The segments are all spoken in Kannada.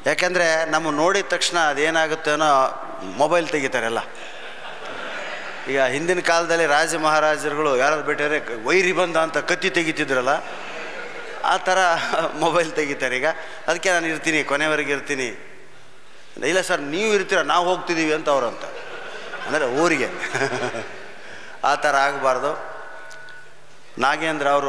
ಯಾಕೆಂದರೆ ನಮ್ಮ ನೋಡಿದ ತಕ್ಷಣ ಅದೇನಾಗುತ್ತೇನೋ ಮೊಬೈಲ್ ತೆಗಿತಾರೆಲ್ಲ ಈಗ ಹಿಂದಿನ ಕಾಲದಲ್ಲಿ ರಾಜ ಮಹಾರಾಜರುಗಳು ಯಾರಾದ್ರು ಬಿಟ್ಟರೆ ವೈರಿ ಬಂದ ಅಂತ ಕತ್ತಿ ತೆಗಿತಿದ್ರಲ್ಲ ಆ ಥರ ಮೊಬೈಲ್ ತೆಗಿತಾರೆ ಈಗ ಅದಕ್ಕೆ ನಾನು ಇರ್ತೀನಿ ಕೊನೆವರೆಗೆ ಇರ್ತೀನಿ ಇಲ್ಲ ಸರ್ ನೀವು ಇರ್ತೀರ ನಾವು ಹೋಗ್ತಿದ್ದೀವಿ ಅಂತ ಅವ್ರಂತ ಅಂದರೆ ಊರಿಗೆ ಆ ಥರ ಆಗಬಾರ್ದು ನಾಗೇಂದ್ರ ಅವರು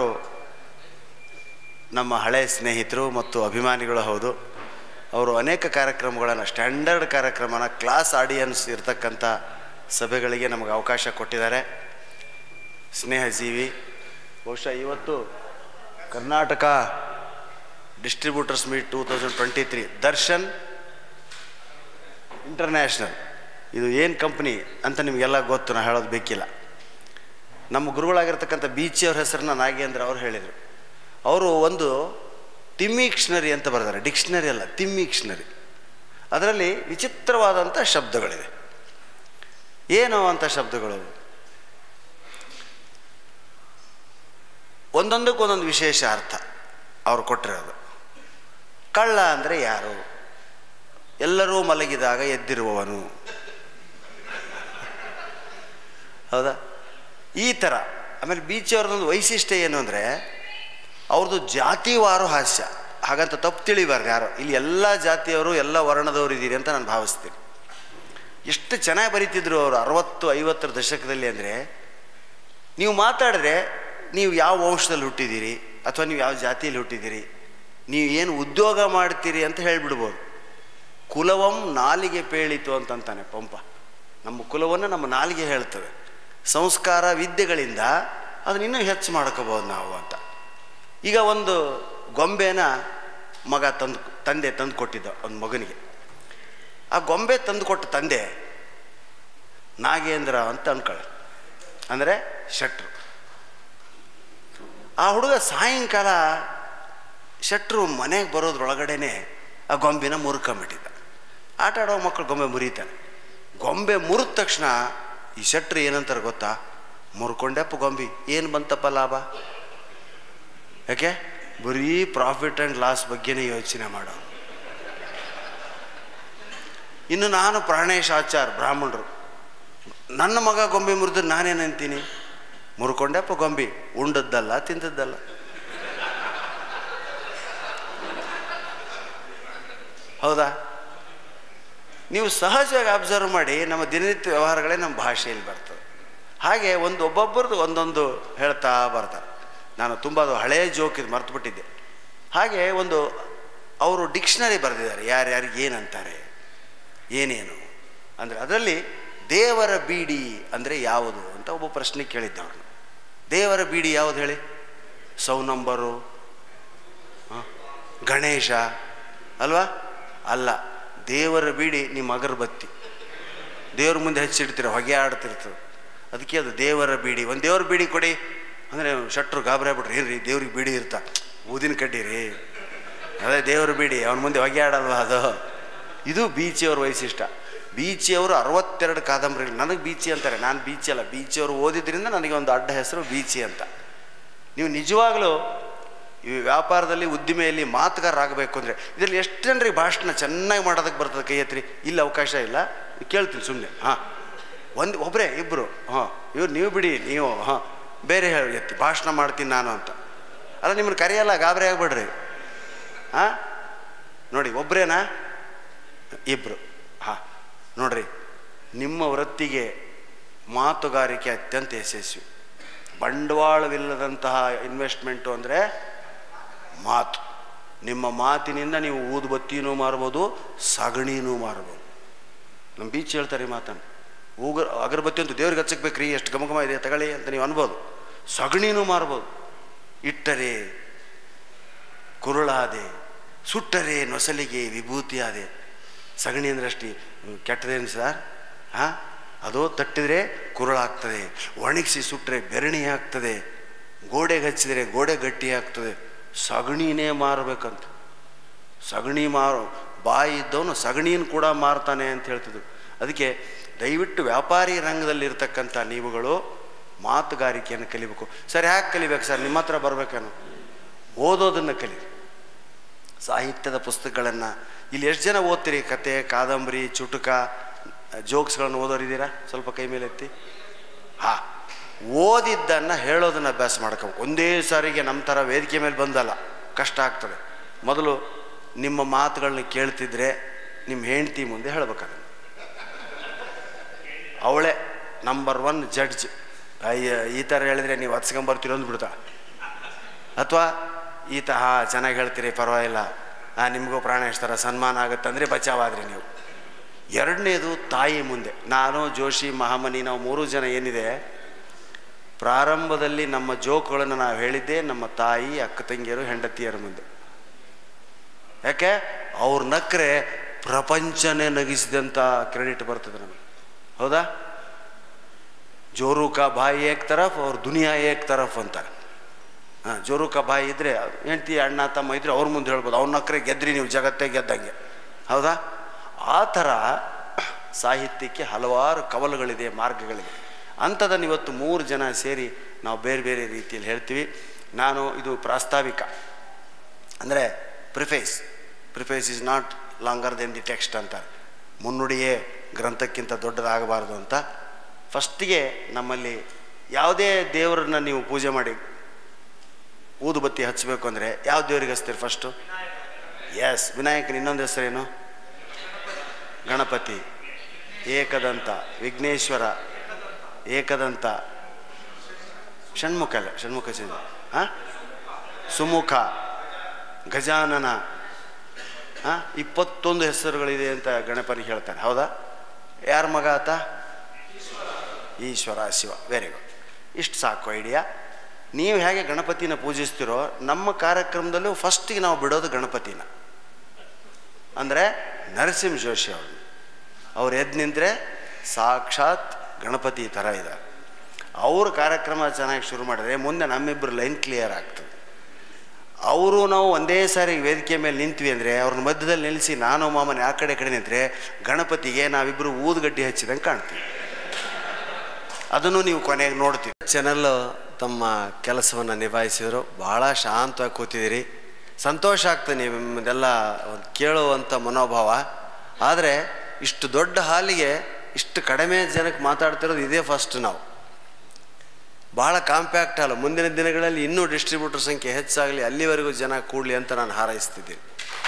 ನಮ್ಮ ಹಳೆಯ ಸ್ನೇಹಿತರು ಮತ್ತು ಅಭಿಮಾನಿಗಳು ಹೌದು ಅವರು ಅನೇಕ ಕಾರ್ಯಕ್ರಮಗಳನ್ನು ಸ್ಟ್ಯಾಂಡರ್ಡ್ ಕಾರ್ಯಕ್ರಮನ ಕ್ಲಾಸ್ ಆಡಿಯನ್ಸ್ ಇರ್ತಕ್ಕಂಥ ಸಭೆಗಳಿಗೆ ನಮಗೆ ಅವಕಾಶ ಕೊಟ್ಟಿದ್ದಾರೆ ಸ್ನೇಹಜೀವಿ ಬಹುಶಃ ಇವತ್ತು Karnataka distributors meet two thousand twenty three Darshan international ಇದು ಏನು ಕಂಪ್ನಿ ಅಂತ ನಿಮಗೆಲ್ಲ ಗೊತ್ತು ನಾನು ಹೇಳೋದು ಬೇಕಿಲ್ಲ ನಮ್ಮ ಗುರುಗಳಾಗಿರ್ತಕ್ಕಂಥ ಬೀಚಿ ಅವ್ರ ಹೆಸರನ್ನ ನಾಗೇಂದ್ರ ಅವ್ರು ಹೇಳಿದರು ಅವರು ಒಂದು ತಿಮ್ಮಿಕ್ಷನರಿ ಅಂತ ಬರೆದಾರೆ ಡಿಕ್ಷನರಿ ಅಲ್ಲ ತಿಮ್ಮಿಕ್ಷನರಿ ಅದರಲ್ಲಿ ವಿಚಿತ್ರವಾದಂಥ ಶಬ್ದಗಳಿವೆ ಏನು ಅಂತ ಶಬ್ದಗಳು ಒಂದೊಂದಕ್ಕೆ ಒಂದೊಂದು ವಿಶೇಷ ಅರ್ಥ ಅವ್ರು ಕೊಟ್ಟಿರೋದು ಕಳ್ಳ ಅಂದರೆ ಯಾರು ಎಲ್ಲರೂ ಮಲಗಿದಾಗ ಎದ್ದಿರುವವನು ಹೌದಾ ಈ ಥರ ಆಮೇಲೆ ಬೀಚ್ ಅವ್ರದ್ದೊಂದು ವೈಶಿಷ್ಟ್ಯ ಏನು ಅಂದರೆ ಅವ್ರದ್ದು ಜಾತಿವಾರು ಹಾಸ್ಯ ಹಾಗಂತ ತಪ್ಪು ತಿಳಿಬಾರ್ದು ಯಾರು ಇಲ್ಲಿ ಎಲ್ಲ ಜಾತಿಯವರು ಎಲ್ಲ ವರ್ಣದವರು ಇದ್ದೀರಿ ಅಂತ ನಾನು ಭಾವಿಸ್ತೀನಿ ಎಷ್ಟು ಚೆನ್ನಾಗಿ ಬರೀತಿದ್ರು ಅವರು ಅರವತ್ತು ಐವತ್ತರ ದಶಕದಲ್ಲಿ ಅಂದರೆ ನೀವು ಮಾತಾಡಿದ್ರೆ ನೀವು ಯಾವ ವಂಶದಲ್ಲಿ ಹುಟ್ಟಿದ್ದೀರಿ ಅಥವಾ ನೀವು ಯಾವ ಜಾತಿಯಲ್ಲಿ ಹುಟ್ಟಿದ್ದೀರಿ ನೀವು ಏನು ಉದ್ಯೋಗ ಮಾಡ್ತೀರಿ ಅಂತ ಹೇಳಿಬಿಡ್ಬೋದು ಕುಲವಂ ನಾಲಿಗೆ ಪೇಳಿತು ಅಂತಂತಾನೆ ಪಂಪ ನಮ್ಮ ಕುಲವನ್ನು ನಮ್ಮ ನಾಲಿಗೆ ಹೇಳ್ತವೆ ಸಂಸ್ಕಾರ ವಿದ್ಯೆಗಳಿಂದ ಅದನ್ನ ಇನ್ನೂ ಹೆಚ್ಚು ಮಾಡ್ಕೋಬೋದು ನಾವು ಅಂತ ಈಗ ಒಂದು ಗೊಂಬೆನ ಮಗ ತಂದು ತಂದೆ ತಂದು ಕೊಟ್ಟಿದ್ದ ಒಂದು ಮಗನಿಗೆ ಆ ಗೊಂಬೆ ತಂದು ಕೊಟ್ಟ ತಂದೆ ನಾಗೇಂದ್ರ ಅಂತ ಅನ್ಕೊಳ್ಳಿ ಅಂದರೆ ಶೆಟ್ರು ಆ ಹುಡುಗ ಸಾಯಂಕಾಲ ಶೆಟ್ರು ಮನೆಗೆ ಬರೋದ್ರೊಳಗಡೆನೆ ಆ ಗೊಂಬೆನ ಮುರ್ಕೊಂಬಿಟ್ಟಿದ್ದ ಆಟ ಆಡೋ ಮಕ್ಕಳು ಗೊಂಬೆ ಮುರಿತಾನೆ ಗೊಂಬೆ ಮುರಿದ ತಕ್ಷಣ ಈ ಶೆಟ್ರು ಏನಂತಾರೆ ಗೊತ್ತಾ ಮುರ್ಕೊಂಡೆಪ್ಪ ಗೊಂಬಿ ಏನು ಬಂತಪ್ಪ ಲಾಭ ಯಾಕೆ ಬರೀ ಪ್ರಾಫಿಟ್ ಆ್ಯಂಡ್ ಲಾಸ್ ಬಗ್ಗೆನೇ ಯೋಚನೆ ಮಾಡೋ ಇನ್ನು ನಾನು ಪ್ರಾಣೇಶ್ ಆಚಾರ್ ಬ್ರಾಹ್ಮಣರು ನನ್ನ ಮಗ ಗೊಂಬೆ ಮುರಿದ್ರೆ ನಾನೇನಂತೀನಿ ಮುರ್ಕೊಂಡೆಪ್ಪ ಗೊಂಬಿ ಉಂಡದ್ದಲ್ಲ ತಿಂದದ್ದಲ್ಲ ಹೌದಾ ನೀವು ಸಹಜವಾಗಿ ಅಬ್ಸರ್ವ್ ಮಾಡಿ ನಮ್ಮ ದಿನನಿತ್ಯ ವ್ಯವಹಾರಗಳೇ ನಮ್ಮ ಭಾಷೆಯಲ್ಲಿ ಬರ್ತದೆ ಹಾಗೆ ಒಂದು ಒಬ್ಬೊಬ್ಬರದ್ದು ಒಂದೊಂದು ಹೇಳ್ತಾ ಬರ್ತಾರೆ ನಾನು ತುಂಬ ಅದು ಹಳೆಯ ಜೋಕ್ ಇದು ಮರ್ತುಬಿಟ್ಟಿದ್ದೆ ಹಾಗೆ ಒಂದು ಅವರು ಡಿಕ್ಷನರಿ ಬರೆದಿದ್ದಾರೆ ಯಾರ್ಯಾರಿಗೆ ಏನಂತಾರೆ ಏನೇನು ಅಂದರೆ ಅದರಲ್ಲಿ ದೇವರ ಬೀಡಿ ಅಂದರೆ ಯಾವುದು ಅಂತ ಒಬ್ಬ ಪ್ರಶ್ನೆ ಕೇಳಿದ್ದ ಅವ್ರನ್ನ ದೇವರ ಬೀಡಿ ಯಾವುದು ಹೇಳಿ ಸೌನಂಬರು ಹ? ಗಣೇಶ ಅಲ್ವಾ ಅಲ್ಲ ದೇವರ ಬೀಡಿ ನಿಮ್ಮ ಅಗರಬತ್ತಿ ದೇವ್ರ ಮುಂದೆ ಹಚ್ಚಿಡ್ತೀರ ಹೊಗೆ ಆಡ್ತಿರ್ತದೆ ಅದಕ್ಕೆ ಅದು ದೇವರ ಬೀಡಿ ಒಂದು ದೇವ್ರ ಬೀಡಿ ಕೊಡಿ ಅಂದರೆ ಶಟ್ರು ಗಾಬರಿ ಆಗ್ಬಿಟ್ರಿ ಏನ್ರಿ ದೇವ್ರಿಗೆ ಬೀಡಿ ಇರ್ತಾ ಊದಿನ ಕಡ್ಡಿ ರೀ ಅದೇ ದೇವ್ರ ಬೀಡಿ ಅವನ ಮುಂದೆ ಹೊಗೆ ಆಡಲ್ವಾ ಅದು ಇದು ಬೀಚಿಯವ್ರ ವೈಶಿಷ್ಟ್ಯ ಬೀಚಿಯವರು ಅರವತ್ತೆರಡು ಕಾದಂಬರಿಗಳು ನನಗೆ ಬೀಚಿ ಅಂತಾರೆ ನಾನು ಬೀಚಿ ಅಲ್ಲ ಬೀಚಿಯವರು ಓದಿದ್ರಿಂದ ನನಗೆ ಒಂದು ಅಡ್ಡ ಹೆಸರು ಬೀಚಿ ಅಂತ ನೀವು ನಿಜವಾಗಲೂ ಈ ವ್ಯಾಪಾರದಲ್ಲಿ ಉದ್ದಿಮೆಯಲ್ಲಿ ಮಾತುಗಾರರಾಗಬೇಕು ಅಂದರೆ ಇದರಲ್ಲಿ ಎಷ್ಟು ಜನರಿಗೆ ಭಾಷಣ ಚೆನ್ನಾಗಿ ಮಾಡೋದಕ್ಕೆ ಬರ್ತದೆ ಕೈ ಎತ್ತಿರಿ ಇಲ್ಲಿ ಅವಕಾಶ ಇಲ್ಲ ಕೇಳ್ತೀನಿ ಸುಮ್ಮನೆ ಹಾಂ ಒಂದು ಒಬ್ಬರೇ ಇಬ್ಬರು ಹಾಂ ಇವ್ರು ನೀವು ಬಿಡಿ ನೀವು ಹಾಂ ಬೇರೆ ಹೇಳಿ ಎತ್ತಿ ಭಾಷಣ ಮಾಡ್ತೀನಿ ನಾನು ಅಂತ ಅಲ್ಲ ನಿಮ್ಮನ್ನು ಕರೆಯಲ್ಲ ಗಾಬರಿ ಆಗ್ಬೇಡ್ರಿ ಹಾಂ ನೋಡಿ ಒಬ್ಬರೇನಾ ಇಬ್ಬರು ಹಾಂ ನೋಡ್ರಿ ನಿಮ್ಮ ವೃತ್ತಿಗೆ ಮಾತುಗಾರಿಕೆ ಅತ್ಯಂತ ಯಶಸ್ವಿ ಬಂಡವಾಳವಿಲ್ಲದಂತಹ ಇನ್ವೆಸ್ಟ್ಮೆಂಟು ಅಂದರೆ ಮಾತು ನಿಮ್ಮ ಮಾತಿನಿಂದ ನೀವು ಊದುಬತ್ತಿನೂ ಮಾರ್ಬೋದು ಸಗಣಿನೂ ಮಾರ್ಬೋದು ನಮ್ಮ ಬೀಚ್ ಹೇಳ್ತಾರೆ ಈ ಮಾತನ್ನು ಊಗ ಅಗರಬತ್ತಿ ಅಂತೂ ದೇವ್ರಿಗೆ ಹಚ್ಚಕ್ಕೆ ರೀ ಎಷ್ಟು ಘಮ ಘಮ ಇದೆ ತಗೊಳ್ಳಿ ಅಂತ ನೀವು ಅನ್ಬೋದು ಸಗಣಿನೂ ಮಾರ್ಬೋದು ಇಟ್ಟರೆ ಕುರುಳಾದೆ ಸುಟ್ಟರೆ ನೊಸಲಿಗೆ ವಿಭೂತಿಯಾದೆ ಸಗಣಿ ಅಂದ್ರೆ ಅಷ್ಟು ಕೆಟ್ಟದೇನು ಸರ್ ಹಾಂ ಅದು ತಟ್ಟಿದರೆ ಕುರುಳಾಗ್ತದೆ ಒಣಗಿಸಿ ಸುಟ್ಟರೆ ಬೆರಣಿ ಆಗ್ತದೆ ಗೋಡೆಗೆ ಹಚ್ಚಿದರೆ ಗೋಡೆ ಗಟ್ಟಿ ಆಗ್ತದೆ ಸಗಣಿನೇ ಮಾರಬೇಕಂತ ಸಗಣಿ ಮಾರು ಬಾಯಿ ಇದ್ದವನು ಸಗಣಿನ ಕೂಡ ಮಾರ್ತಾನೆ ಅಂತ ಹೇಳ್ತಿದ್ರು ಅದಕ್ಕೆ ದಯವಿಟ್ಟು ವ್ಯಾಪಾರಿ ರಂಗದಲ್ಲಿರ್ತಕ್ಕಂಥ ನೀವುಗಳು ಮಾತುಗಾರಿಕೆಯನ್ನು ಕಲಿಬೇಕು ಸರ್ ಯಾಕೆ ಕಲಿಬೇಕು ಸರ್ ನಿಮ್ಮ ಹತ್ರ ಬರ್ಬೇಕೇನು ಓದೋದನ್ನು ಕಲಿ ಸಾಹಿತ್ಯದ ಪುಸ್ತಕಗಳನ್ನು ಇಲ್ಲಿ ಎಷ್ಟು ಜನ ಓದ್ತೀರಿ ಕತೆ ಕಾದಂಬರಿ ಚುಟುಕ ಜೋಕ್ಸ್ಗಳನ್ನು ಓದೋರಿದ್ದೀರಾ ಸ್ವಲ್ಪ ಕೈ ಮೇಲೆ ಎತ್ತಿ ಹಾಂ ಓದಿದ್ದನ್ನು ಹೇಳೋದನ್ನು ಅಭ್ಯಾಸ ಮಾಡ್ಕೋಬೇಕು ಒಂದೇ ಸಾರಿಗೆ ನಮ್ಮ ಥರ ವೇದಿಕೆ ಮೇಲೆ ಬಂದಲ್ಲ ಕಷ್ಟ ಆಗ್ತದೆ ಮೊದಲು ನಿಮ್ಮ ಮಾತುಗಳನ್ನ ಕೇಳ್ತಿದ್ರೆ ನಿಮ್ಮ ಹೆಂಡ್ತಿ ಮುಂದೆ ಹೇಳ್ಬೇಕದನ್ನು ಅವಳೇ ನಂಬರ್ ಒನ್ ಜಡ್ಜ್ ಅಯ್ಯ ಈ ಥರ ಹೇಳಿದ್ರೆ ನೀವು ಹತ್ಸ್ಕೊಂಬರ್ತೀರೋ ಅಂದ್ಬಿಡ್ತಾ ಅಥವಾ ಈತ ಹಾಂ ಚೆನ್ನಾಗಿ ಹೇಳ್ತೀರಿ ಪರವಾಗಿಲ್ಲ ಹಾಂ ನಿಮಗೂ ಪ್ರಾಣ ಥರ ಸನ್ಮಾನ ಆಗುತ್ತಂದರೆ ಬಚಾವಾದ್ರಿ ನೀವು ಎರಡನೇದು ತಾಯಿ ಮುಂದೆ ನಾನು ಜೋಶಿ ಮಹಾಮನಿ ನಾವು ಮೂರು ಜನ ಏನಿದೆ ಪ್ರಾರಂಭದಲ್ಲಿ ನಮ್ಮ ಜೋಕ್ಗಳನ್ನು ನಾವು ಹೇಳಿದ್ದೆ ನಮ್ಮ ತಾಯಿ ಅಕ್ಕ ತಂಗಿಯರು ಹೆಂಡತಿಯರ ಮುಂದೆ ಯಾಕೆ ಅವ್ರು ನಕ್ಕರೆ ಪ್ರಪಂಚನೇ ನಗಿಸಿದಂಥ ಕ್ರೆಡಿಟ್ ಬರ್ತದೆ ನಮಗೆ ಹೌದಾ ಜೋರು ಕಾ ಬಾಯಿ ಏಕ್ ತರಫ್ ಅವ್ರ ದುನಿಯಾ ಏಕ್ ತರಫ್ ಅಂತಾರೆ ಹಾಂ ಜೋರು ಕಾ ಬಾಯಿ ಇದ್ದರೆ ಹೆಂಡ್ತಿ ಅಣ್ಣ ತಮ್ಮ ಇದ್ರೆ ಅವ್ರ ಮುಂದೆ ಹೇಳ್ಬೋದು ಅವ್ನ ನಕ್ಕರೆ ಗೆದ್ರಿ ನೀವು ಜಗತ್ತೇ ಗೆದ್ದಂಗೆ ಹೌದಾ ಆ ಥರ ಸಾಹಿತ್ಯಕ್ಕೆ ಹಲವಾರು ಕವಲುಗಳಿದೆ ಮಾರ್ಗಗಳಿದೆ ಅಂಥದನ್ನು ಇವತ್ತು ಮೂರು ಜನ ಸೇರಿ ನಾವು ಬೇರೆ ಬೇರೆ ರೀತಿಯಲ್ಲಿ ಹೇಳ್ತೀವಿ ನಾನು ಇದು ಪ್ರಾಸ್ತಾವಿಕ ಅಂದರೆ preface preface is not longer than the text ಅಂತಾರೆ ಮುನ್ನುಡಿಯೇ ಗ್ರಂಥಕ್ಕಿಂತ ದೊಡ್ಡದಾಗಬಾರ್ದು ಅಂತ ಫಸ್ಟಿಗೆ ನಮ್ಮಲ್ಲಿ ಯಾವುದೇ ದೇವರನ್ನ ನೀವು ಪೂಜೆ ಮಾಡಿ ಊದುಬತ್ತಿ ಹಚ್ಚಬೇಕು ಅಂದರೆ ಯಾವ ದೇವರಿಗೆ ಹಚ್ತೀರಿ ಫಸ್ಟು ಎಸ್ ವಿನಾಯಕನ ಇನ್ನೊಂದು ಹೆಸರೇನು ಗಣಪತಿ ಏಕದಂತ ವಿಘ್ನೇಶ್ವರ ಏಕದಂತ ಷಣ್ಮುಖ ಅಲ್ಲ ಷಣ್ಮುಖ ಚಂದ್ರ ಹಾಂ ಸುಮುಖ ಗಜಾನನ ಹಾಂ ಇಪ್ಪತ್ತೊಂದು ಹೆಸರುಗಳಿದೆ ಅಂತ ಗಣಪನಿಗೆ ಹೇಳ್ತಾನೆ ಹೌದಾ ಯಾರ ಮಗ ಆತ ಈಶ್ವರ ಶಿವ ವೆರಿ ಗುಡ್ ಇಷ್ಟು ಸಾಕು ಐಡಿಯಾ ನೀವು ಹೇಗೆ ಗಣಪತಿನ ಪೂಜಿಸ್ತಿರೋ ನಮ್ಮ ಕಾರ್ಯಕ್ರಮದಲ್ಲೂ ಫಸ್ಟಿಗೆ ನಾವು ಬಿಡೋದು ಗಣಪತಿನ ಅಂದರೆ ನರಸಿಂಹ ಜೋಶಿ ಅವರು ಅವ್ರು ಎದ್ದು ನಿಂತರೆ ಸಾಕ್ಷಾತ್ ಗಣಪತಿ ಥರ ಇದ್ದಾರೆ ಅವ್ರ ಕಾರ್ಯಕ್ರಮ ಚೆನ್ನಾಗಿ ಶುರು ಮಾಡಿದ್ರೆ ಮುಂದೆ ನಮ್ಮಿಬ್ಬರು ಲೈನ್ ಕ್ಲಿಯರ್ ಆಗ್ತದೆ ಅವರು ನಾವು ಒಂದೇ ಸಾರಿ ವೇದಿಕೆ ಮೇಲೆ ನಿಂತ್ವಿ ಅಂದರೆ ಅವ್ರನ್ನ ಮಧ್ಯದಲ್ಲಿ ನಿಲ್ಲಿಸಿ ನಾನು ಮಾಮನ ಆ ಕಡೆ ಈ ಕಡೆ ನಿಂತರೆ ಗಣಪತಿಗೆ ನಾವಿಬ್ಬರು ಊದುಗಡ್ಡಿ ಹಚ್ಚಿದಂಗೆ ಕಾಣ್ತೀವಿ ಅದನ್ನು ನೀವು ಕೊನೆಗೆ ನೋಡ್ತೀವಿ ಚಾನಲ್ ತಮ್ಮ ಕೆಲಸವನ್ನು ನಿಭಾಯಿಸಿದರು ಭಾಳ ಶಾಂತವಾಗಿ ಕೂತಿದ್ದೀರಿ ಸಂತೋಷ ಆಗ್ತದೆ ನಿಮ್ಮದೆಲ್ಲ ಒಂದು ಕೇಳುವಂಥ ಮನೋಭಾವ ಆದರೆ ಇಷ್ಟು ದೊಡ್ಡ ಹಾಲಿಗೆ ಇಷ್ಟು ಕಡಿಮೆ ಜನಕ್ಕೆ ಮಾತಾಡ್ತಿರೋದು ಇದೇ ಫಸ್ಟ್ ನಾವು ಭಾಳ ಕಾಂಪ್ಯಾಕ್ಟ್ ಅಲ್ಲ ಮುಂದಿನ ದಿನಗಳಲ್ಲಿ ಇನ್ನೂ ಡಿಸ್ಟ್ರಿಬ್ಯೂಟರ್ ಸಂಖ್ಯೆ ಹೆಚ್ಚಾಗಲಿ ಅಲ್ಲಿವರೆಗೂ ಜನ ಕೂಡಲಿ ಅಂತ ನಾನು ಹಾರೈಸ್ತಿದ್ದೀನಿ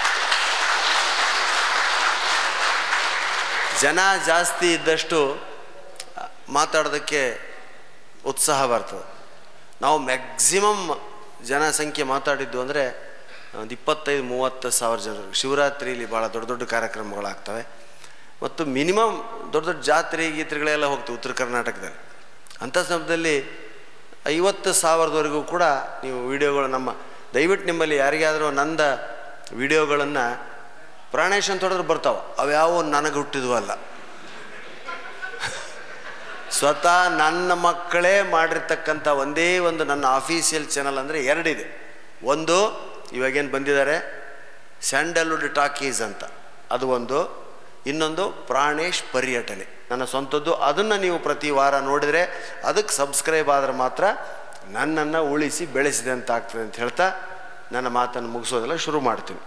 ಜನ ಜಾಸ್ತಿ ಇದ್ದಷ್ಟು ಮಾತಾಡೋದಕ್ಕೆ ಉತ್ಸಾಹ ಬರ್ತದೆ ನಾವು ಮ್ಯಾಕ್ಸಿಮಮ್ ಜನಸಂಖ್ಯೆ ಮಾತಾಡಿದ್ದು ಅಂದರೆ ಒಂದು ಇಪ್ಪತ್ತೈದು ಮೂವತ್ತು ಸಾವಿರ ಜನರು ಶಿವರಾತ್ರಿಲಿ ಭಾಳ ದೊಡ್ಡ ದೊಡ್ಡ ಕಾರ್ಯಕ್ರಮಗಳಾಗ್ತವೆ ಮತ್ತು ಮಿನಿಮಮ್ ದೊಡ್ಡ ದೊಡ್ಡ ಜಾತ್ರೆ ಗೀತ್ರೆಗಳೆಲ್ಲ ಹೋಗ್ತವೆ ಉತ್ತರ ಕರ್ನಾಟಕದಲ್ಲಿ ಅಂಥ ಸಂದರ್ಭದಲ್ಲಿ ಐವತ್ತು ಸಾವಿರದವರೆಗೂ ಕೂಡ ನೀವು ವಿಡಿಯೋಗಳು ನಮ್ಮ ದಯವಿಟ್ಟು ನಿಮ್ಮಲ್ಲಿ ಯಾರಿಗಾದರೂ ನಂದ ವಿಡಿಯೋಗಳನ್ನು ಪ್ರಾಣೇಶ್ ಅಂತ ಹೊಡೆದ್ರೆ ಬರ್ತಾವೆ ಅವ್ಯಾವ ನನಗೆ ಹುಟ್ಟಿದ್ವು ಅಲ್ಲ ಸ್ವತಃ ನನ್ನ ಮಕ್ಕಳೇ ಮಾಡಿರ್ತಕ್ಕಂಥ ಒಂದೇ ಒಂದು ನನ್ನ ಆಫೀಸಿಯಲ್ ಚಾನಲ್ ಅಂದರೆ ಎರಡಿದೆ ಒಂದು ಇವಾಗೇನು ಬಂದಿದ್ದಾರೆ ಸ್ಯಾಂಡಲ್ವುಡ್ ಟಾಕೀಸ್ ಅಂತ ಅದು ಒಂದು ಇನ್ನೊಂದು ಪ್ರಾಣೇಶ್ ಪರ್ಯಟನೆ ನನ್ನ ಸ್ವಂತದ್ದು ಅದನ್ನು ನೀವು ಪ್ರತಿ ವಾರ ನೋಡಿದರೆ ಅದಕ್ಕೆ ಸಬ್ಸ್ಕ್ರೈಬ್ ಆದರೆ ಮಾತ್ರ ನನ್ನನ್ನು ಉಳಿಸಿ ಬೆಳೆಸಿದೆ ಅಂತ ಆಗ್ತದೆ ಅಂತ ಹೇಳ್ತಾ ನನ್ನ ಮಾತನ್ನು ಮುಗಿಸೋದೆಲ್ಲ ಶುರು ಮಾಡ್ತೀನಿ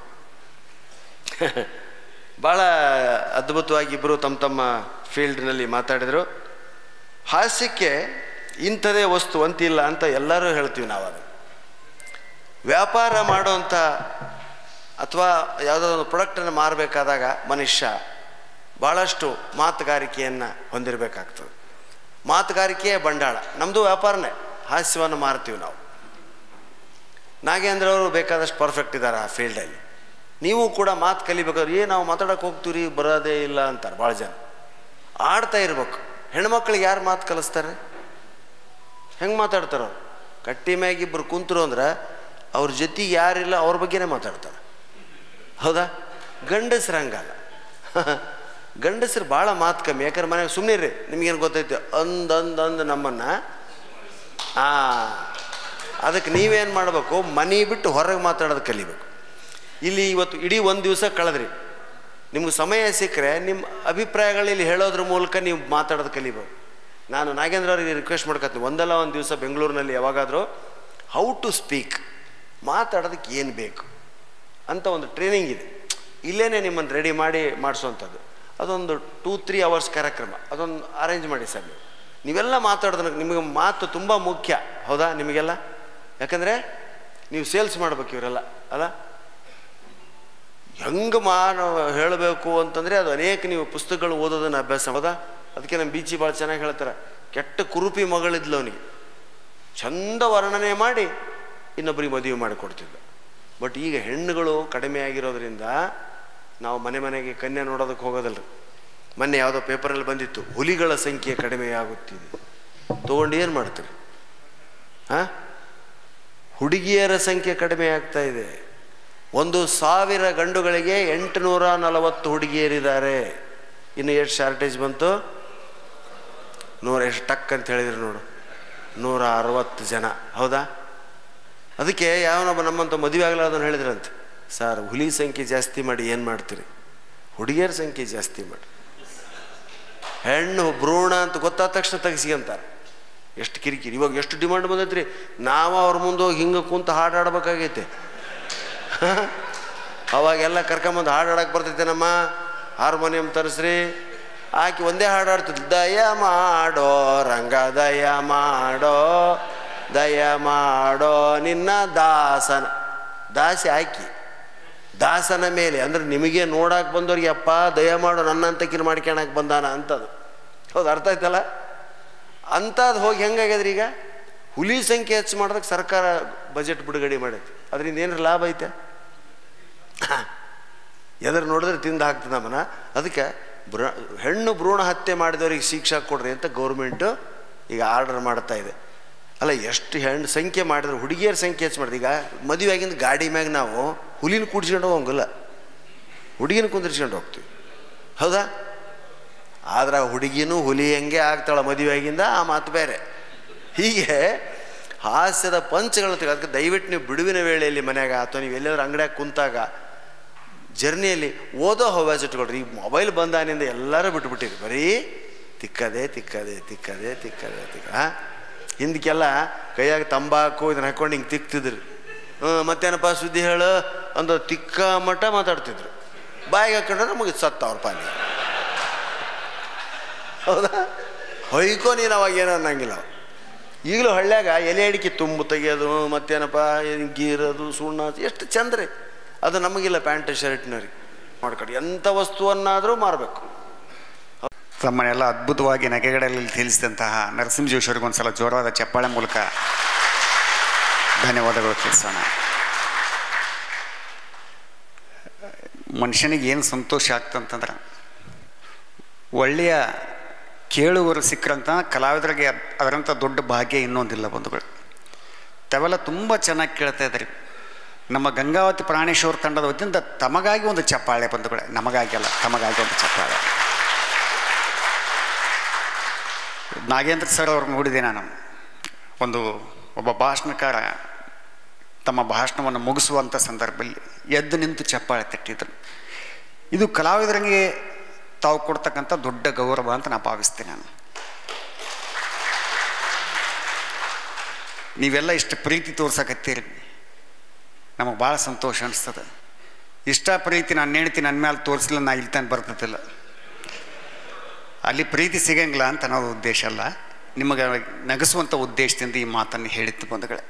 ಭಾಳ ಅದ್ಭುತವಾಗಿ ಇಬ್ಬರು ತಮ್ಮ ತಮ್ಮ ಫೀಲ್ಡ್ನಲ್ಲಿ ಮಾತಾಡಿದರು ಹಾಸ್ಯಕ್ಕೆ ಇಂಥದೇ ವಸ್ತು ಅಂತಿಲ್ಲ ಅಂತ ಎಲ್ಲರೂ ಹೇಳ್ತೀವಿ ನಾವು ಅದು ವ್ಯಾಪಾರ ಮಾಡುವಂಥ ಅಥವಾ ಯಾವುದೋ ಒಂದು ಪ್ರಾಡಕ್ಟನ್ನು ಮಾರಬೇಕಾದಾಗ ಮನುಷ್ಯ ಭಾಳಷ್ಟು ಮಾತುಗಾರಿಕೆಯನ್ನು ಹೊಂದಿರಬೇಕಾಗ್ತದೆ ಮಾತುಗಾರಿಕೆಯೇ ಬಂಡಾಳ ನಮ್ಮದು ವ್ಯಾಪಾರನೇ ಹಾಸ್ಯವನ್ನು ಮಾರ್ತೀವಿ ನಾವು ನಾಗೇಂದ್ರ ಅವರು ಬೇಕಾದಷ್ಟು ಪರ್ಫೆಕ್ಟ್ ಇದ್ದಾರೆ ಆ ಫೀಲ್ಡಲ್ಲಿ ನೀವು ಕೂಡ ಮಾತು ಕಲಿಬೇಕಾದ್ರೆ ಏ ನಾವು ಮಾತಾಡೋಕೆ ಹೋಗ್ತೀವಿ ಬರೋದೇ ಇಲ್ಲ ಅಂತಾರೆ ಭಾಳ ಜನ ಆಡ್ತಾ ಇರ್ಬೇಕು ಹೆಣ್ಮಕ್ಳಿಗೆ ಯಾರು ಮಾತು ಕಲಿಸ್ತಾರೆ ಹೆಂಗೆ ಮಾತಾಡ್ತಾರೋ ಕಟ್ಟಿ ಮ್ಯಾಗ ಇಬ್ಬರು ಕುಂತರು ಅಂದ್ರೆ ಅವ್ರ ಜೊತೆಗೆ ಯಾರಿಲ್ಲ ಅವ್ರ ಬಗ್ಗೆನೇ ಮಾತಾಡ್ತಾರೆ ಹೌದಾ ಗಂಡಸ್ರು ಹಂಗಲ್ಲ ಗಂಡಸ್ರು ಭಾಳ ಮಾತು ಕಮ್ಮಿ ಯಾಕಂದ್ರೆ ಮನೆಗೆ ಸುಮ್ಮನೆ ರೀ ನಿಮಗೇನು ಗೊತ್ತೈತೆ ಅಂದ್ ಅಂದ್ ಅಂದ್ ನಮ್ಮನ್ನು ಆ ಅದಕ್ಕೆ ನೀವೇನು ಮಾಡಬೇಕು ಮನೆ ಬಿಟ್ಟು ಹೊರಗೆ ಮಾತಾಡೋದು ಕಲಿಬೇಕು ಇಲ್ಲಿ ಇವತ್ತು ಇಡೀ ಒಂದು ದಿವಸ ಕಳೆದ್ರಿ ನಿಮ್ಗೆ ಸಮಯ ಸಿಕ್ಕರೆ ನಿಮ್ಮ ಅಭಿಪ್ರಾಯಗಳಲ್ಲಿ ಹೇಳೋದ್ರ ಮೂಲಕ ನೀವು ಮಾತಾಡೋದು ಕಲಿಬೇಕು ನಾನು ನಾಗೇಂದ್ರ ಅವರಿಗೆ ರಿಕ್ವೆಸ್ಟ್ ಮಾಡ್ಕೊತೀನಿ ಒಂದಲ್ಲ ಒಂದು ದಿವಸ ಬೆಂಗಳೂರಿನಲ್ಲಿ ಯಾವಾಗಾದರೂ ಹೌ ಟು ಸ್ಪೀಕ್ ಮಾತಾಡೋದಕ್ಕೆ ಏನು ಬೇಕು ಅಂತ ಒಂದು ಟ್ರೈನಿಂಗ್ ಇದೆ ಇಲ್ಲೇ ನಿಮ್ಮನ್ನು ರೆಡಿ ಮಾಡಿ ಮಾಡಿಸುವಂಥದ್ದು ಅದೊಂದು ಟೂ ತ್ರೀ ಅವರ್ಸ್ ಕಾರ್ಯಕ್ರಮ ಅದೊಂದು ಅರೇಂಜ್ ಮಾಡಿ ಸರ್ ನೀವು ನೀವೆಲ್ಲ ಮಾತಾಡೋದಕ್ಕೆ ನಿಮಗೆ ಮಾತು ತುಂಬ ಮುಖ್ಯ ಹೌದಾ ನಿಮಗೆಲ್ಲ ಯಾಕಂದರೆ ನೀವು ಸೇಲ್ಸ್ ಮಾಡ್ಬೇಕು ಇವರೆಲ್ಲ ಅಲ್ಲ ಹೆಂಗೆ ಮಾ ಹೇಳಬೇಕು ಅಂತಂದರೆ ಅದು ಅನೇಕ ನೀವು ಪುಸ್ತಕಗಳು ಓದೋದನ್ನು ಅಭ್ಯಾಸ ಹೌದಾ ಅದಕ್ಕೆ ನಮ್ಮ ಬೀಚಿ ಭಾಳ ಚೆನ್ನಾಗಿ ಹೇಳ್ತಾರೆ ಕೆಟ್ಟ ಕುರುಪಿ ಮಗಳಿದ್ಲು ಅವನಿಗೆ ಚಂದ ವರ್ಣನೆ ಮಾಡಿ ಇನ್ನೊಬ್ಬರಿಗೆ ಮದುವೆ ಮಾಡಿಕೊಡ್ತಿದ್ದ ಬಟ್ ಈಗ ಹೆಣ್ಣುಗಳು ಕಡಿಮೆ ಆಗಿರೋದ್ರಿಂದ ನಾವು ಮನೆ ಮನೆಗೆ ಕನ್ಯೆ ನೋಡೋದಕ್ಕೆ ಹೋಗೋದಲ್ರಿ ಮೊನ್ನೆ ಯಾವುದೋ ಪೇಪರಲ್ಲಿ ಬಂದಿತ್ತು ಹುಲಿಗಳ ಸಂಖ್ಯೆ ಕಡಿಮೆ ಆಗುತ್ತಿದೆ ತೊಗೊಂಡು ಏನು ಮಾಡ್ತೀರಿ ಹಾಂ ಹುಡುಗಿಯರ ಸಂಖ್ಯೆ ಕಡಿಮೆ ಆಗ್ತಾ ಇದೆ ಒಂದು ಸಾವಿರ ಗಂಡುಗಳಿಗೆ ಎಂಟುನೂರ ನಲವತ್ತು ಹುಡುಗಿಯರಿದ್ದಾರೆ ಇನ್ನು ಎಷ್ಟು ಶಾರ್ಟೇಜ್ ಬಂತು ನೂರ ಎಷ್ಟು ಟಕ್ ಅಂತ ಹೇಳಿದ್ರು ನೋಡು ನೂರ ಅರವತ್ತು ಜನ ಹೌದಾ ಅದಕ್ಕೆ ಯಾವನೊಬ್ಬ ನಮ್ಮಂತ ಮದುವೆ ಆಗಲಾರ್ದನ್ನು ಹೇಳಿದ್ರಂತೆ ಸರ್ ಹುಲಿ ಸಂಖ್ಯೆ ಜಾಸ್ತಿ ಮಾಡಿ ಏನು ಮಾಡ್ತೀರಿ ಹುಡುಗಿಯರ ಸಂಖ್ಯೆ ಜಾಸ್ತಿ ಮಾಡಿ ಹೆಣ್ಣು ಭ್ರೂಣ ಅಂತ ಗೊತ್ತಾದ ತಕ್ಷಣ ತೆಗಿಸ್ಕೊಂತಾರೆ ಎಷ್ಟು ಕಿರಿಕಿರಿ ಇವಾಗ ಎಷ್ಟು ಡಿಮಾಂಡ್ ಬಂದೈತ್ರಿ ನಾವು ಅವ್ರ ಮುಂದೆ ಹೋಗಿ ಹಿಂಗೆ ಕುಂತು ಹಾಡಾಡ್ಬೇಕಾಗೈತೆ ಅವಾಗೆಲ್ಲ ಕರ್ಕೊಂಬಂದು ಹಾಡು ಹಾಡಕ್ಕೆ ಬರ್ತೈತೆ ನಮ್ಮ ಹಾರ್ಮೋನಿಯಂ ತರಿಸ್ರಿ ಆಕಿ ಒಂದೇ ಹಾಡು ಹಾಡ್ತಿದ್ಲು ದಯ ಮಾಡೋ ರಂಗ ದಯ ಮಾಡೋ ದಯ ಮಾಡೋ ನಿನ್ನ ದಾಸನ ದಾಸಿ ಆಕಿ ದಾಸನ ಮೇಲೆ ಅಂದ್ರೆ ನಿಮಗೆ ನೋಡಕ್ಕೆ ಬಂದವ್ರಿಗೆ ಅಪ್ಪ ದಯ ಮಾಡೋ ನನ್ನಂತಕಿನ ಮಾಡ್ಕೊಳಕ್ಕೆ ಬಂದಾನ ಅಂತದು ಹೌದು ಅರ್ಥ ಆಯ್ತಲ್ಲ ಅಂಥದ್ದು ಹೋಗಿ ಹೆಂಗಾಗ್ಯದ್ರಿ ಈಗ ಹುಲಿ ಸಂಖ್ಯೆ ಹೆಚ್ಚು ಮಾಡೋದಕ್ಕೆ ಸರ್ಕಾರ ಬಜೆಟ್ ಬಿಡುಗಡೆ ಮಾಡೈತಿ ಅದರಿಂದ ಏನಾರು ಲಾಭ ಐತೆ ಎದುರು ನೋಡಿದ್ರೆ ತಿಂದು ಹಾಕ್ತದೆ ನಮ್ಮನ್ನ ಅದಕ್ಕೆ ಭ್ರ ಹೆಣ್ಣು ಭ್ರೂಣ ಹತ್ಯೆ ಮಾಡಿದವ್ರಿಗೆ ಶಿಕ್ಷೆ ಕೊಡ್ರಿ ಅಂತ ಗೌರ್ಮೆಂಟು ಈಗ ಆರ್ಡರ್ ಮಾಡ್ತಾ ಇದೆ ಅಲ್ಲ ಎಷ್ಟು ಹೆಣ್ಣು ಸಂಖ್ಯೆ ಮಾಡಿದ್ರೆ ಹುಡುಗಿಯರ ಸಂಖ್ಯೆ ಹೆಚ್ಚು ಮಾಡಿದೆ ಈಗ ಮದುವೆ ಆಗಿಂದ ಗಾಡಿ ಮ್ಯಾಗ ನಾವು ಹುಲಿನ ಕೂಡಿಸ್ಕೊಂಡು ಹೋಗಂಗಿಲ್ಲ ಹುಡುಗಿನ ಕುಂದಿರ್ಸ್ಕೊಂಡು ಹೋಗ್ತೀವಿ ಹೌದಾ ಆದ್ರೆ ಆ ಹುಡುಗಿನೂ ಹುಲಿ ಹೆಂಗೆ ಆಗ್ತಾಳೆ ಮದುವೆ ಆಗಿಂದ ಆ ಮಾತು ಬೇರೆ ಹೀಗೆ ಹಾಸ್ಯದ ಪಂಚಗಳು ತೆಗೆ ಅದಕ್ಕೆ ದಯವಿಟ್ಟು ನೀವು ಬಿಡುವಿನ ವೇಳೆಯಲ್ಲಿ ಮನ್ಯಾಗ ಅಥವಾ ನೀವು ಎಲ್ಲಾದ್ರೂ ಅಂಗಡಿಯಾಗ ಕುಂತಾಗ ಜರ್ನಿಯಲ್ಲಿ ಓದೋ ಹವ್ಯಾಸ ಇಟ್ಕೊಳ್ರಿ ಈ ಮೊಬೈಲ್ ಬಂದಾನಿಂದ ಎಲ್ಲರೂ ಬಿಟ್ಬಿಟ್ಟಿರಿ ಬರೀ ತಿಕ್ಕದೆ ತಿಕ್ಕದೆ ತಿಕ್ಕದೆ ತಿಕ್ಕದೆ ತಿಕ್ಕ ಹಾಂ ಹಿಂದಕ್ಕೆಲ್ಲ ಕೈಯಾಗ ತಂಬಾಕು ಇದನ್ನ ಹಾಕೊಂಡು ಹಿಂಗೆ ತಿಕ್ತಿದ್ರು ಹ್ಞೂ ಮತ್ತೇನಪ್ಪ ಸುದ್ದಿ ಹೇಳು ಅಂದು ತಿಕ್ಕ ಮಟ್ಟ ಮಾತಾಡ್ತಿದ್ರು ಬಾಯಿಗೆ ಹಾಕೊಂಡ್ರೆ ಮುಗಿದು ಸತ್ತ ಅವ್ರ ಪಾಲಿ ಹೌದಾ ಹೊಯ್ಕೋ ನೀನು ಅವಾಗ ಏನೋ ಅನ್ನಂಗಿಲ್ಲ ಅವ. ಈಗಲೂ ಹಳ್ಳ್ಯಾಗ ಎಲೆ ಅಡಿಕೆ ತುಂಬು ತೆಗಿಯೋದು ಮತ್ತೇನಪ್ಪ ಗೀರೋದು ಸುಣ್ಣ ಎಷ್ಟು ಚಂದ ರೀ ಅದು ನಮಗಿಲ್ಲ ಪ್ಯಾಂಟ್ ಶರ್ಟ್ನವ್ರಿಗೆ ಮಾಡ್ಕೊಂಡು ಎಂಥ ವಸ್ತುವನ್ನಾದರೂ ಮಾರಬೇಕು ತಮ್ಮನ್ನೆಲ್ಲ ಅದ್ಭುತವಾಗಿ ನಗೆಗಳಲ್ಲಿ ತಿಳಿಸಿದಂತಹ ನರಸಿಂಹ ಜೋಶಿಯವರಿಗೆ ಒಂದು ಸಲ ಜೋರಾದ ಚಪ್ಪಾಳೆ ಮೂಲಕ ಧನ್ಯವಾದಗಳು ತಿಳಿಸೋಣ ಮನುಷ್ಯನಿಗೆ ಏನು ಸಂತೋಷ ಆಗ್ತಂತಂದ್ರೆ ಒಳ್ಳೆಯ ಕೇಳುವರು ಸಿಕ್ಕರಂತ ಕಲಾವಿದರಿಗೆ ಅದ್- ಅದರಂಥ ದೊಡ್ಡ ಭಾಗ್ಯ ಇನ್ನೊಂದಿಲ್ಲ ಬಂಧುಗಳು ತಾವೆಲ್ಲ ತುಂಬ ಚೆನ್ನಾಗಿ ಕೇಳ್ತಾ ಇದ್ರಿ ನಮ್ಮ ಗಂಗಾವತಿ ಪ್ರಾಣೇಶ್ವರ ತಂಡದ ವತಿಯಿಂದ ತಮಗಾಗಿ ಒಂದು ಚಪ್ಪಾಳೆ ಬಂಧುಗಳೇ ನಮಗಾಗಿ ಅಲ್ಲ ತಮಗಾಗಿ ಒಂದು ಚಪ್ಪಾಳೆ ನಾಗೇಂದ್ರ ಸರ್ ಅವ್ರು ನೋಡಿದೆ ನಾನು ಒಂದು ಒಬ್ಬ ಭಾಷಣಕಾರ ತಮ್ಮ ಭಾಷಣವನ್ನು ಮುಗಿಸುವಂಥ ಸಂದರ್ಭದಲ್ಲಿ ಎದ್ದು ನಿಂತು ಚಪ್ಪಾಳೆ ತಟ್ಟಿದ್ರು ಇದು ಕಲಾವಿದರಿಗೆ ತಾವು ಕೊಡ್ತಕ್ಕಂಥ ದೊಡ್ಡ ಗೌರವ ಅಂತ ನಾನು ಭಾವಿಸ್ತೇನೆ ನಾನು ನೀವೆಲ್ಲ ಇಷ್ಟು ಪ್ರೀತಿ ತೋರ್ಸಕತ್ತೀರಿ ನಮಗೆ ಭಾಳ ಸಂತೋಷ ಅನಿಸ್ತದೆ ಇಷ್ಟ ಪ್ರೀತಿ ನಾನು ಹೆಂಡ್ತಿ ನನ್ನ ಮೇಲೆ ತೋರಿಸಲಿಲ್ಲ ನಾ ಇಲ್ಲಿ ತಾನು ಬರ್ತದಿಲ್ಲ ಅಲ್ಲಿ ಪ್ರೀತಿ ಸಿಗಂಗಿಲ್ಲ ಅಂತ ಅನ್ನೋದು ಉದ್ದೇಶ ಅಲ್ಲ ನಿಮಗೆ ನಗಿಸುವಂಥ ಉದ್ದೇಶದಿಂದ ಈ ಮಾತನ್ನು ಹೇಳಿತ್ತು ಬಂಧುಗಳೇ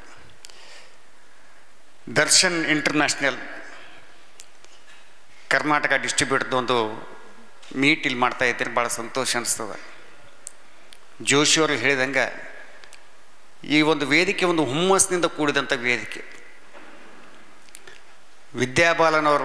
ದರ್ಶನ್ ಇಂಟರ್ನ್ಯಾಷನಲ್ ಕರ್ನಾಟಕ ಡಿಸ್ಟ್ರಿಬ್ಯೂಟರ್ದು ಒಂದು ಮೀಟ್ ಇಲ್ಲಿ ಮಾಡ್ತಾ ಇದ್ದೀರಿ ಭಾಳ ಸಂತೋಷ ಅನಿಸ್ತದೆ ಜೋಶಿಯವರು ಹೇಳಿದಂಗೆ ಈ ಒಂದು ವೇದಿಕೆ ಒಂದು ಹುಮ್ಮಸ್ನಿಂದ ಕೂಡಿದಂಥ ವೇದಿಕೆ ವಿದ್ಯಾಬಾಲನವರು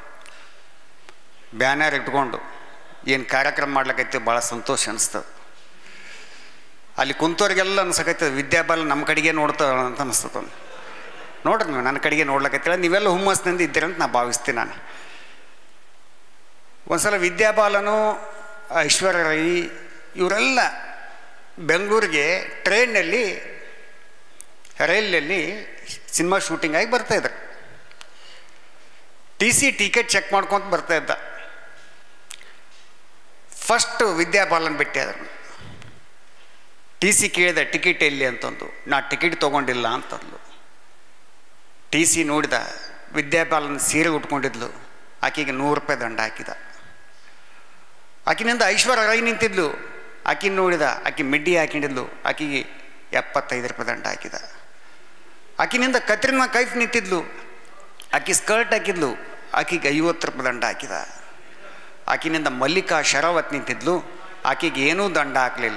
ಬ್ಯಾನರ್ ಇಟ್ಕೊಂಡು ಏನು ಕಾರ್ಯಕ್ರಮ ಮಾಡ್ಲಿಕ್ಕೈತಿ ಭಾಳ ಸಂತೋಷ ಅನಿಸ್ತದೆ ಅಲ್ಲಿ ಕುಂತವ್ರಿಗೆಲ್ಲ ಅನ್ಸಕೈತದೆ ವಿದ್ಯಾಬಾಲ ನಮ್ಮ ಕಡೆಗೆ ನೋಡ್ತಾವ ಅಂತ ಅನಿಸ್ತದೆ ನೋಡ್ರಿ ನೀವು ನನ್ನ ಕಡೆಗೆ ನೋಡ್ಲಕತ್ತಿಲ್ಲ ನೀವೆಲ್ಲ ಹುಮ್ಮಸ್ನಿಂದ ಇದ್ದೀರಿ ಅಂತ ನಾನು ಭಾವಿಸ್ತೀನಿ ನಾನು ಒಂದ್ಸಲ ವಿದ್ಯಾಬಾಲನು ಐಶ್ವರ್ಯ ರೈ ಇವರೆಲ್ಲ ಬೆಂಗಳೂರಿಗೆ ಟ್ರೈನಲ್ಲಿ ರೈಲಲ್ಲಿ ಸಿನಿಮಾ ಶೂಟಿಂಗ್ ಆಗಿ ಬರ್ತಾ ಇದ್ರು ಟಿ ಸಿ ಟಿಕೆಟ್ ಚೆಕ್ ಮಾಡ್ಕೊಂತ ಬರ್ತಾ ಇದ್ದ ಫಸ್ಟ್ ವಿದ್ಯಾಬಾಲನ್ ಭೇಟಿ ಆದ್ರು ಟಿ ಸಿ ಕೇಳಿದ ಟಿಕೆಟ್ ಎಲ್ಲಿ ಅಂತಂದು ನಾ ಟಿಕೆಟ್ ತೊಗೊಂಡಿಲ್ಲ ಅಂತಂದು ಟಿ ಸಿ ನೋಡಿದ ವಿದ್ಯಾಪಾಲನ ಸೀರೆ ಉಟ್ಕೊಂಡಿದ್ಲು ಆಕೆಗೆ ನೂರು ರೂಪಾಯಿ ದಂಡ ಹಾಕಿದ ಆಕಿನಿಂದ ಐಶ್ವರ್ಯ ರೈ ನಿಂತಿದ್ಲು ಆಕಿನ ನೋಡಿದ ಆಕೆ ಮಿಡ್ಡಿ ಹಾಕೊಂಡಿದ್ಲು ಆಕೆಗೆ ಎಪ್ಪತ್ತೈದು ರೂಪಾಯಿ ದಂಡ ಹಾಕಿದ ಆಕಿನಿಂದ ಕತ್ರಿನ ಕೈಫ್ ನಿಂತಿದ್ಲು ಆಕೆ ಸ್ಕರ್ಟ್ ಹಾಕಿದ್ಲು ಆಕೆಗೆ ಐವತ್ತು ರೂಪಾಯಿ ದಂಡ ಹಾಕಿದ ಆಕಿನಿಂದ ಮಲ್ಲಿಕಾ ಶರಾವತ್ ನಿಂತಿದ್ಲು ಆಕೆಗೆ ಏನೂ ದಂಡ ಹಾಕಲಿಲ್ಲ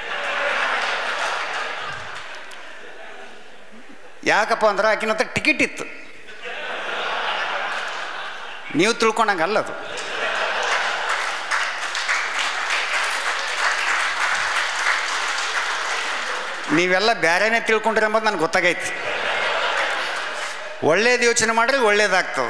ಯಾಕಪ್ಪ ಅಂದ್ರೆ ಆಕಿನ ಹತ್ರ ಟಿಕೆಟ್ ಇತ್ತು ನೀವು ತಿಳ್ಕೊಂಡಂಗಲ್ಲ ಅದು ನೀವೆಲ್ಲ ಬೇರೆನೇ ತಿಳ್ಕೊಂಡ್ರಿ ಎಂಬುದು ನನಗೆ ಗೊತ್ತಾಗೈತಿ ಒಳ್ಳೇದು ಯೋಚನೆ ಮಾಡ್ರಿ ಒಳ್ಳೇದಾಗ್ತದೆ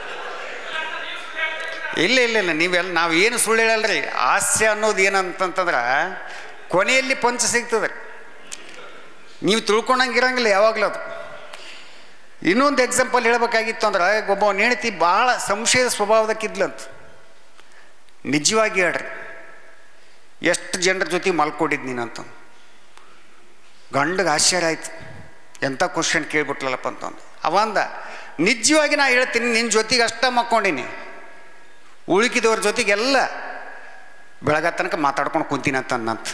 ಇಲ್ಲ ಇಲ್ಲ ಇಲ್ಲ ನೀವೆಲ್ಲ ನಾವು ಏನು ಸುಳ್ಳು ಹೇಳಲ್ರಿ ಹಾಸ್ಯ ಅನ್ನೋದು ಏನಂತಂತಂದ್ರೆ ಕೊನೆಯಲ್ಲಿ ಪಂಚ ಸಿಗ್ತದೆ ನೀವು ತಿಳ್ಕೊಂಡಂಗಿರಂಗಿಲ್ಲ ಯಾವಾಗಲೂ ಅದು ಇನ್ನೊಂದು ಎಕ್ಸಾಂಪಲ್ ಹೇಳಬೇಕಾಗಿತ್ತು ಅಂದ್ರೆ ಒಬ್ಬ ಹೆಂಡತಿ ಭಾಳ ಸಂಶಯದ ಸ್ವಭಾವದಕ್ಕಿದ್ಲಂತ ನಿಜವಾಗಿ ಹೇಳ್ರಿ ಎಷ್ಟು ಜನರ ಜೊತೆ ಮಲ್ಕೊಂಡಿದ್ದು ನೀನಂತ ಗಂಡಗೆ ಆಶ್ಚರ್ಯ ಆಯ್ತು ಎಂಥ ಕ್ವಶನ್ ಕೇಳ್ಬಿಟ್ಲಲ್ಲಪ್ಪ ಅಂತಂದು ಅವಂದ ನಿಜವಾಗಿ ನಾ ಹೇಳ್ತೀನಿ ನಿನ್ನ ಜೊತೆಗೆ ಅಷ್ಟೇ ಮಕ್ಕೊಂಡಿನಿ ಉಳುಕಿದವ್ರ ಜೊತೆಗೆಲ್ಲ ಬೆಳಗ ತನಕ ಮಾತಾಡ್ಕೊಂಡು ಕುಂತೀನಿ ಅಂತ ಅನ್ನಂತ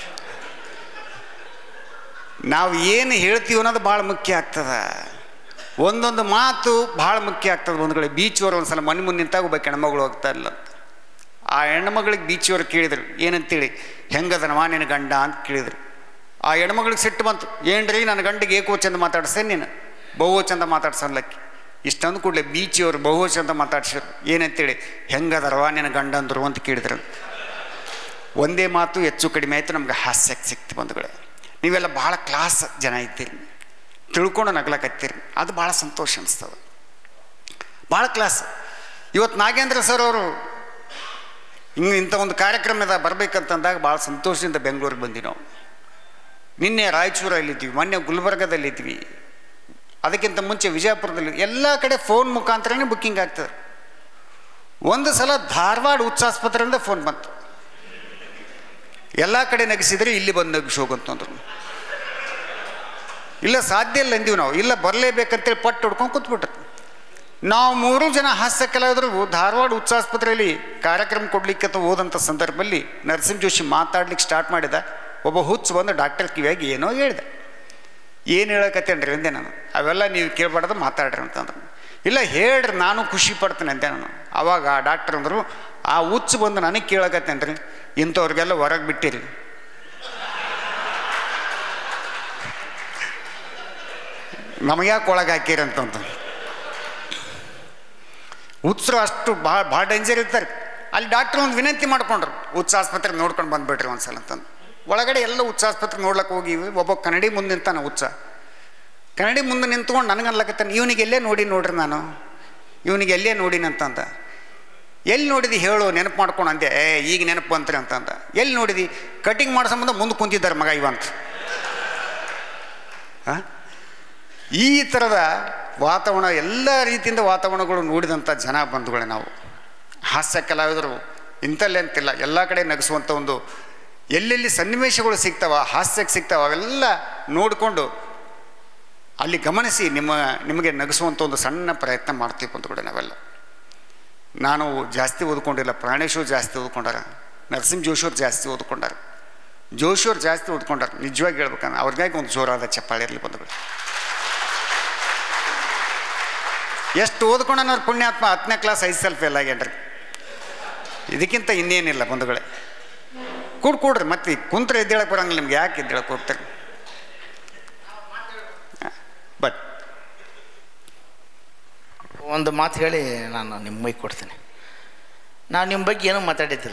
ನಾವು ಏನು ಹೇಳ್ತೀವಿ ಅನ್ನೋದು ಭಾಳ ಮುಖ್ಯ ಆಗ್ತದೆ ಒಂದೊಂದು ಮಾತು ಭಾಳ ಮುಖ್ಯ ಆಗ್ತದೆ ಒಂದು ಕಡೆ ಬೀಚ್ವರ್ ಒಂದು ಸಲ ಮನೆ ಮುಂದೆ ನಿಂತಾಗ ಒಬ್ಬ ಹೆಣ್ಮಗಳು ಹೋಗ್ತಾ ಇಲ್ಲ ಅಂತ ಆ ಹೆಣ್ಮಗಳಿಗೆ ಬೀಚ್ವರ್ ಕೇಳಿದ್ರು ಏನಂತೇಳಿ ಹೆಂಗದನವ ನಿನ್ನ ಗಂಡ ಅಂತ ಕೇಳಿದ್ರು ಆ ಹೆಣ್ಮಗಳಿಗೆ ಸಿಟ್ಟು ಬಂತು ಏನ್ರಿ ನನ್ನ ಗಂಡಿಗೆ ಏಕೋ ಚಂದ ಮಾತಾಡ್ಸೇನೆ ನೀನು ಬಹು ಚಂದ ಮಾತಾಡ್ಸಲ್ಲಕ್ಕಿ ಇಷ್ಟಂದು ಕೂಡಲೇ ಬೀಚಿಯವರು ಬಹು ಚಂದ ಮಾತಾಡ್ಸಿರು ಏನಂತೇಳಿ ಹೆಂಗದರವ ನಿನ್ನ ಗಂಡ ಅಂದರು ಅಂತ ಕೇಳಿದ್ರು ಒಂದೇ ಮಾತು ಹೆಚ್ಚು ಕಡಿಮೆ ಆಯಿತು ನಮ್ಗೆ ಹಾಸ್ಯಕ್ಕೆ ಸಿಕ್ತು ಬಂಧುಗಳೇ ನೀವೆಲ್ಲ ಭಾಳ ಕ್ಲಾಸ್ ಜನ ಇದ್ದೀರಿ ತಿಳ್ಕೊಂಡು ನಗ್ಲಕತ್ತೀರಿ ಅದು ಭಾಳ ಸಂತೋಷ ಅನಿಸ್ತದೆ ಭಾಳ ಕ್ಲಾಸ್ ಇವತ್ತು ನಾಗೇಂದ್ರ ಸರ್ ಅವರು ಹಿಂಗೆ ಇಂಥ ಒಂದು ಕಾರ್ಯಕ್ರಮದ ಬರ್ಬೇಕಂತಂದಾಗ ಭಾಳ ಸಂತೋಷದಿಂದ ಬೆಂಗಳೂರಿಗೆ ಬಂದ್ವಿ ನಾವು ನಿನ್ನೆ ರಾಯಚೂರಲ್ಲಿದ್ವಿ ಮೊನ್ನೆ ಗುಲ್ಬರ್ಗದಲ್ಲಿದ್ವಿ ಅದಕ್ಕಿಂತ ಮುಂಚೆ ವಿಜಯಪುರದಲ್ಲಿ ಎಲ್ಲ ಕಡೆ ಫೋನ್ ಮುಖಾಂತರನೇ ಬುಕ್ಕಿಂಗ್ ಆಗ್ತದೆ ಒಂದು ಸಲ ಧಾರವಾಡ ಹುಚ್ಚಾಸ್ಪತ್ರೆಯಿಂದ ಫೋನ್ ಬಂತು ಎಲ್ಲ ಕಡೆ ನಗಿಸಿದ್ರೆ ಇಲ್ಲಿ ಬಂದು ನಗಿಸಿ ಹೋಗಂತಂದ್ರು ಇಲ್ಲ ಸಾಧ್ಯ ಇಲ್ಲ ಅಂದೀವಿ ನಾವು ಇಲ್ಲ ಬರಲೇಬೇಕಂತೇಳಿ ಪಟ್ಟು ಹೊಡ್ಕೊಂಡು ಕೂತ್ಬಿಟ್ರು ನಾವು ಮೂರು ಜನ ಹಾಸ್ಯ ಕಲಾವಿದರು ಧಾರವಾಡ ಹುಚ್ಚಾಸ್ಪತ್ರೆಯಲ್ಲಿ ಕಾರ್ಯಕ್ರಮ ಕೊಡ್ಲಿಕ್ಕೆ ಅಂತ ಹೋದಂಥ ಸಂದರ್ಭದಲ್ಲಿ ನರಸಿಂಹ ಜೋಶಿ ಮಾತಾಡ್ಲಿಕ್ಕೆ ಸ್ಟಾರ್ಟ್ ಮಾಡಿದ ಒಬ್ಬ ಹುಚ್ಚು ಬಂದು ಡಾಕ್ಟರ್ ಕಿವಿಯಾಗಿ ಏನೋ ಹೇಳಿದೆ ಏನು ಹೇಳಕತ್ತೇನ್ರಿ ಅಂದೆ ನಾನು ಅವೆಲ್ಲ ನೀವು ಕೇಳಬಾರ್ದು ಮಾತಾಡ್ರಿ ಅಂತಂದ್ರು ಇಲ್ಲ ಹೇಳ್ರಿ ನಾನು ಖುಷಿ ಪಡ್ತೇನೆ ಅಂದೆ ನಾನು ಅವಾಗ ಆ ಡಾಕ್ಟರ್ ಅಂದರು ಆ ಹುಚ್ಚು ಬಂದು ನನಗೆ ಕೇಳಕತ್ತೇನ್ರಿ ಇಂಥವ್ರಿಗೆಲ್ಲ ಹೊರಗೆ ಬಿಟ್ಟಿರಿ ನಮಗ್ಯಾಕೆ ಒಳಗೆ ಹಾಕಿರಿ ಅಂತಂತ ಹುಚ್ಚರು ಅಷ್ಟು ಭಾಳ ಭಾಳ ಡೇಂಜರ್ ಇರ್ತಾರೆ ಅಲ್ಲಿ ಡಾಕ್ಟ್ರ್ ಒಂದು ವಿನಂತಿ ಮಾಡ್ಕೊಂಡ್ರು ಹುಚ್ಚ ಆಸ್ಪತ್ರೆ ನೋಡ್ಕೊಂಡು ಬಂದ್ಬಿಟ್ರಿ ಒಂದ್ಸಲ ಅಂತಂದು ಒಳಗಡೆ ಎಲ್ಲ ಹುಚ್ಚ ಆಸ್ಪತ್ರೆ ನೋಡ್ಲಕ್ಕೆ ಹೋಗಿವಿ ಒಬ್ಬ ಕನ್ನಡಿ ಮುಂದೆ ನಿಂತಾನ ಹುಚ್ಚ ಕನ್ನಡಿ ಮುಂದೆ ನಿಂತ್ಕೊಂಡು ನನಗೆ ಅನ್ಲಕತ್ತಾನೆ ಇವನಿಗೆ ಎಲ್ಲೇ ನೋಡಿ ನೋಡ್ರಿ ನಾನು ಇವನಿಗೆ ಎಲ್ಲೇ ನೋಡಿನಿ ಅಂತಂದ ಎಲ್ಲಿ ನೋಡಿದಿ ಹೇಳು ನೆನಪು ಮಾಡ್ಕೊಂಡು ಅಂದೆ ಏ ಈಗ ನೆನಪು ಬಂತ್ರಿ ಅಂತಂದ ಎಲ್ಲಿ ನೋಡಿದಿ ಕಟಿಂಗ್ ಮಾಡೋ ಸಂಬಂಧ ಮುಂದೆ ಕುಂತಿದ್ದಾರೆ ಮಗ ಇವಂತ ಆ? ಈ ಥರದ ವಾತಾವರಣ ಎಲ್ಲ ರೀತಿಯಿಂದ ವಾತಾವರಣಗಳು ನೋಡಿದಂಥ ಜನ ಬಂಧುಗಳೇ ನಾವು ಹಾಸ್ಯ ಕಲಾವಿದರು ಇಂಥಲ್ಲೇ ಅಂತಿಲ್ಲ ಎಲ್ಲ ಕಡೆ ನಗಿಸುವಂಥ ಒಂದು ಎಲ್ಲೆಲ್ಲಿ ಸನ್ನಿವೇಶಗಳು ಸಿಗ್ತಾವ ಹಾಸ್ಯಕ್ಕೆ ಸಿಗ್ತಾವ ಅವೆಲ್ಲ ನೋಡಿಕೊಂಡು ಅಲ್ಲಿ ಗಮನಿಸಿ ನಿಮ್ಮ ನಿಮಗೆ ನಗಿಸುವಂಥ ಒಂದು ಸಣ್ಣ ಪ್ರಯತ್ನ ಮಾಡ್ತೀವಿ ಬಂಧುಗಳೇ ನಾವೆಲ್ಲ ನಾನು ಜಾಸ್ತಿ ಓದ್ಕೊಂಡಿಲ್ಲ ಪ್ರಾಣೇಶ್ವರ್ ಜಾಸ್ತಿ ಓದ್ಕೊಂಡಾರ ನರಸಿಂಹ ಜೋಶಿಯವ್ರು ಜಾಸ್ತಿ ಓದ್ಕೊಂಡಾರ ಜೋಶಿಯವ್ರು ಜಾಸ್ತಿ ಓದ್ಕೊಂಡಾರ ನಿಜವಾಗಿ ಹೇಳ್ಬೇಕಂದ್ರೆ ಅವ್ರಿಗಾಗಿ ಒಂದು ಜೋರಾದ ಚಪ್ಪಾಳೆ ಇರಲಿ ಬಂಧುಗಳು ಎಷ್ಟು ಓದ್ಕೊಂಡನವ್ರು ಪುಣ್ಯಾತ್ಮ ಹತ್ತನೇ ಕ್ಲಾಸ್ ಐದು ಸಲ ಫೇಲ್ ಆಗ್ಯಾನ್ರಿ ಇದಕ್ಕಿಂತ ಇನ್ನೇನಿಲ್ಲ ಬಂಧುಗಳೇ ಕೂಡ್ ಕೂಡ್ರಿ ಮತ್ತೆ ಕುಂತ್ರೆ ಎದ್ದೇಳಕ್ಕೆ ಬರಂಗಿಲ್ಲ ನಿಮ್ಗೆ ಯಾಕೆ ಎದ್ದೇಳಕ್ಕೆ ಹೋಗ್ತಾರೆ ಬಟ್ ಒಂದು ಮಾತು ಹೇಳಿ ನಾನು ನಿಮ್ಮ ಮೈ ಕೊಡ್ತೀನಿ ನಾವು ನಿಮ್ಮ ಬಗ್ಗೆ ಏನೂ ಮಾತಾಡಿದ್ದಿಲ್ಲ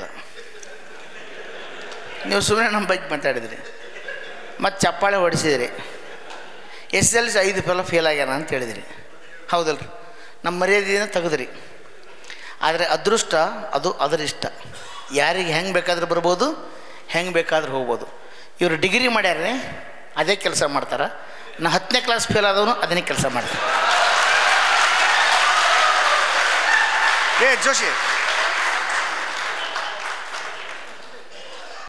ನೀವು ಸುಮ್ಮನೆ ನಮ್ಮ ಬಗ್ಗೆ ಮಾತಾಡಿದ್ರಿ ಮತ್ತು ಚಪ್ಪಾಳೆ ಹೊಡಿಸಿದ್ರಿ ಎಸ್ ಎಲ್ ಸಿ ಐದು ಫಲ ಫೇಲ್ ಆಗ್ಯಾನ ಅಂತ ಹೇಳಿದ್ರಿ ಹೌದಲ್ರಿ ನಮ್ಮ ಮರ್ಯಾದೆಯನ್ನು ತೆಗೆದ್ರಿ ಆದರೆ ಅದೃಷ್ಟ ಅದು ಅದರಿಷ್ಟ ಯಾರಿಗೆ ಹೆಂಗೆ ಬೇಕಾದ್ರೆ ಬರ್ಬೋದು ಹೆಂಗೆ ಬೇಕಾದ್ರೆ ಹೋಗ್ಬೋದು ಇವರು ಡಿಗ್ರಿ ಮಾಡ್ಯಾರೆ ಅದೇ ಕೆಲಸ ಮಾಡ್ತಾರೆ ನಾ ಹತ್ತನೇ ಕ್ಲಾಸ್ ಫೇಲ್ ಆದವನು ಅದನ್ನೇ ಕೆಲಸ ಮಾಡ್ತಾರೆ ಏ ಜೋಶಿ